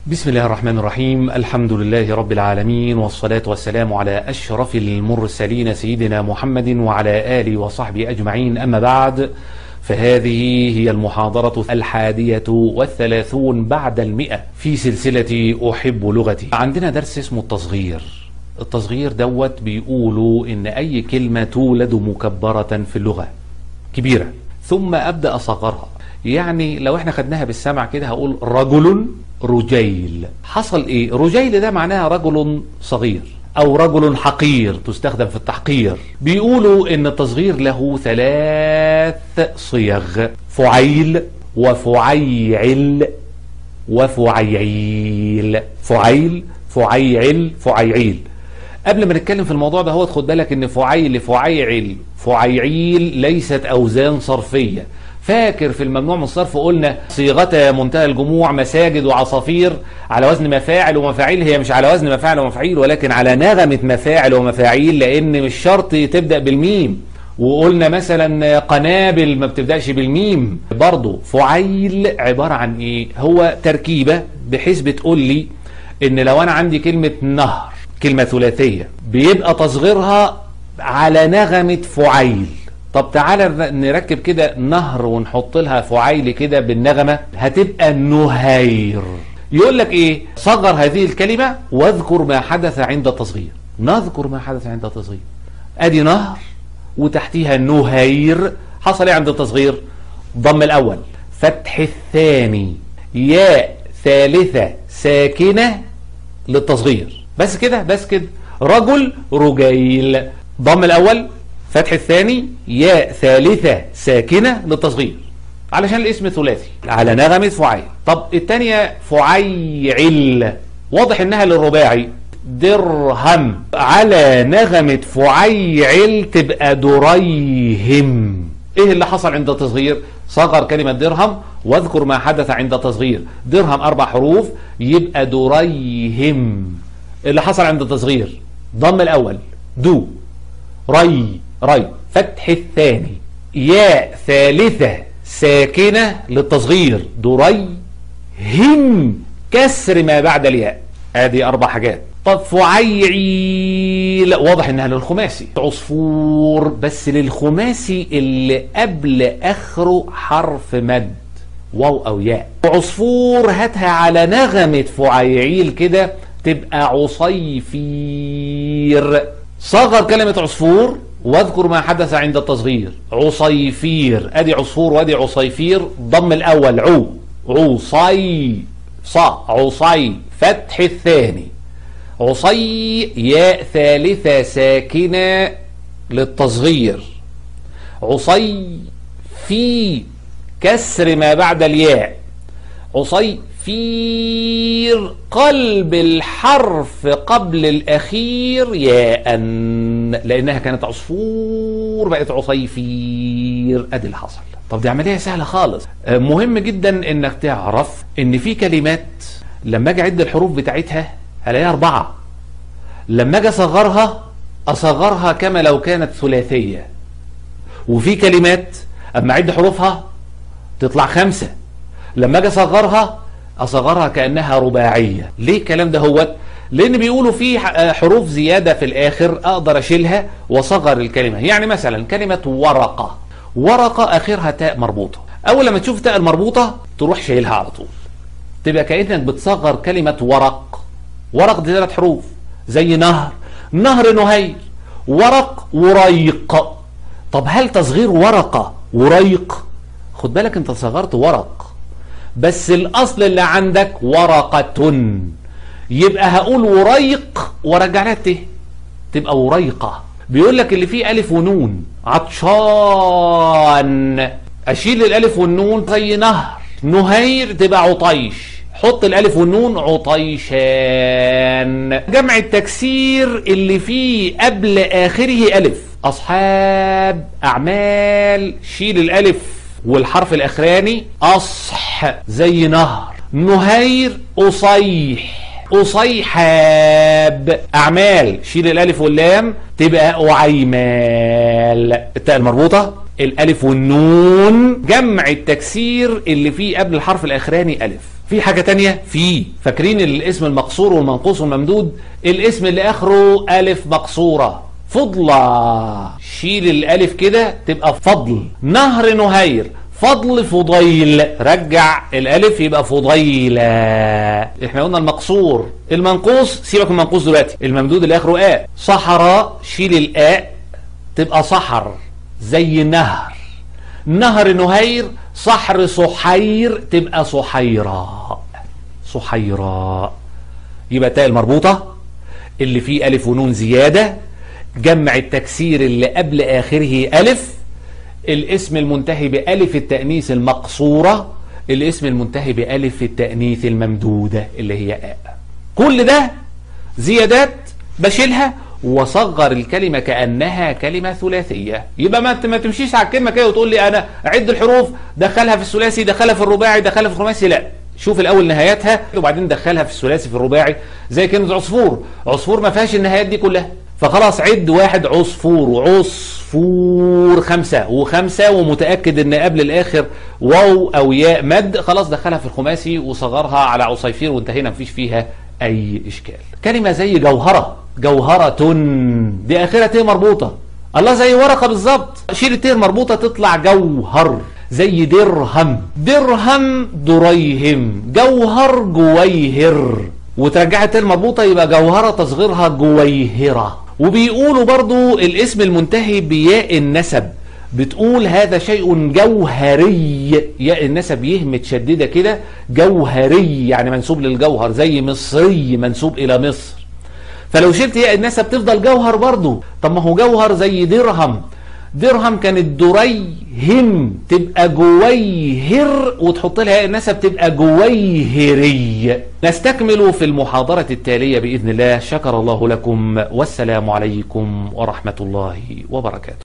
بسم الله الرحمن الرحيم الحمد لله رب العالمين والصلاة والسلام على أشرف المرسلين سيدنا محمد وعلى آله وصحبه أجمعين أما بعد فهذه هي المحاضرة الحادية والثلاثون بعد المئة في سلسلة أحب لغتي عندنا درس اسمه التصغير التصغير دوت بيقولوا إن أي كلمة تولد مكبرة في اللغة كبيرة ثم أبدأ أصغرها يعني لو احنا خدناها بالسمع كده هقول رجل رجيل حصل ايه رجيل ده معناها رجل صغير او رجل حقير تستخدم في التحقير بيقولوا ان التصغير له ثلاث صيغ فعيل وفعيعل وفعيعيل فعيل فعيعل فعيعيل قبل ما نتكلم في الموضوع ده هو خد بالك ان فعيل فعيعل فعيعيل ليست اوزان صرفيه فاكر في الممنوع من الصرف قلنا صيغة منتهى الجموع مساجد وعصافير على وزن مفاعل ومفاعيل هي مش على وزن مفاعل ومفاعيل ولكن على نغمة مفاعل ومفاعيل لأن مش شرط تبدأ بالميم وقلنا مثلا قنابل ما بتبدأش بالميم برضه فعيل عبارة عن ايه هو تركيبة بحيث بتقول لي ان لو انا عندي كلمة نهر كلمة ثلاثية بيبقى تصغيرها على نغمة فعيل طب تعالى نركب كده نهر ونحط لها فعيل كده بالنغمة هتبقى نهير يقول لك ايه صغر هذه الكلمة واذكر ما حدث عند التصغير نذكر ما حدث عند التصغير ادي نهر وتحتيها نهير حصل ايه عند التصغير ضم الاول فتح الثاني ياء ثالثة ساكنة للتصغير بس كده بس كده رجل رجيل ضم الاول فتح الثاني ياء ثالثة ساكنة للتصغير علشان الاسم ثلاثي على نغمة فعيل طب الثانية فعيعل واضح انها للرباعي درهم على نغمة فعيعل تبقى دريهم ايه اللي حصل عند التصغير صغر كلمة درهم واذكر ما حدث عند التصغير درهم اربع حروف يبقى دريهم اللي حصل عند التصغير ضم الاول دو ري ري فتح الثاني ياء ثالثة ساكنة للتصغير دري هم كسر ما بعد الياء ادي اربع حاجات طب فعيعيل واضح انها للخماسي عصفور بس للخماسي اللي قبل اخره حرف مد واو او ياء عصفور هاتها على نغمة فعيعيل كده تبقى عصيفير صغر كلمة عصفور واذكر ما حدث عند التصغير عصيفير ادي عصفور وادي عصيفير ضم الاول عو عصي صا عصي فتح الثاني عصي ياء ثالثة ساكنة للتصغير عصي في كسر ما بعد الياء عصي فير قلب الحرف قبل الأخير ياء لأنها كانت عصفور بقت عصيفير أدي اللي حصل طب دي عملية سهلة خالص مهم جدا انك تعرف ان في كلمات لما اجي اعد الحروف بتاعتها هلاقيها اربعة لما اجي اصغرها اصغرها كما لو كانت ثلاثية وفي كلمات اما اعد حروفها تطلع خمسة لما اجي اصغرها اصغرها كانها رباعيه ليه الكلام ده هو لان بيقولوا في حروف زياده في الاخر اقدر اشيلها واصغر الكلمه يعني مثلا كلمه ورقه ورقه اخرها تاء مربوطه اول لما تشوف تاء المربوطه تروح شايلها على طول تبقى كانك بتصغر كلمه ورق ورق دي ثلاث حروف زي نهر نهر نهير ورق وريق طب هل تصغير ورقه وريق خد بالك انت صغرت ورق بس الاصل اللي عندك ورقة يبقى هقول وريق وارجع لها ت تبقى وريقة بيقول لك اللي فيه الف ونون عطشان اشيل الالف والنون زي نهر نهير تبقى عطيش حط الالف والنون عطيشان جمع التكسير اللي فيه قبل اخره الف اصحاب اعمال شيل الالف والحرف الاخراني اصح زي نهر نهير اصيح اصيحاب اعمال شيل الالف واللام تبقى اعيمال التاء المربوطه الالف والنون جمع التكسير اللي فيه قبل الحرف الاخراني الف في حاجة تانية في فاكرين الاسم المقصور والمنقوص والممدود الاسم اللي اخره الف مقصورة فضلة شيل الالف كده تبقى فضل نهر نهير فضل فضيل رجع الالف يبقى فضيلة احنا قلنا المقصور المنقوص سيبك من المنقوص دلوقتي الممدود اللي اخره اء صحراء شيل الاء تبقى صحر زي نهر نهر نهير صحر صحير تبقى صحيراء صحيراء يبقى تاء المربوطة اللي فيه ألف ونون زيادة جمع التكسير اللي قبل آخره ألف الاسم المنتهي بألف التأنيث المقصورة الاسم المنتهي بألف التأنيث الممدودة اللي هي آء كل ده زيادات بشيلها وصغر الكلمة كأنها كلمة ثلاثية يبقى ما ما تمشيش على الكلمة كده وتقول لي أنا عد الحروف دخلها في الثلاثي دخلها في الرباعي دخلها في الخماسي لا شوف الأول نهاياتها وبعدين دخلها في الثلاثي في الرباعي زي كلمة عصفور عصفور ما فيهاش النهايات دي كلها فخلاص عد واحد عصفور وعصفور خمسة وخمسة ومتأكد ان قبل الاخر واو او ياء مد خلاص دخلها في الخماسي وصغرها على عصيفير وانتهينا مفيش فيها اي اشكال كلمة زي جوهرة جوهرة دي اخرها ت مربوطة الله زي ورقة بالظبط شيل الت المربوطة تطلع جوهر زي درهم درهم دريهم جوهر جويهر وترجعها الت المربوطة يبقى جوهرة تصغيرها جويهرة وبيقولوا برضو الاسم المنتهي بياء النسب بتقول هذا شيء جوهري ياء النسب يه متشددة كده جوهري يعني منسوب للجوهر زي مصري منسوب إلى مصر فلو شلت ياء النسب تفضل جوهر برضو طب ما هو جوهر زي درهم درهم كانت دريهم تبقى جويهر وتحط لها ياء النسب تبقى جويهري نستكمل في المحاضرة التالية بإذن الله شكر الله لكم والسلام عليكم ورحمة الله وبركاته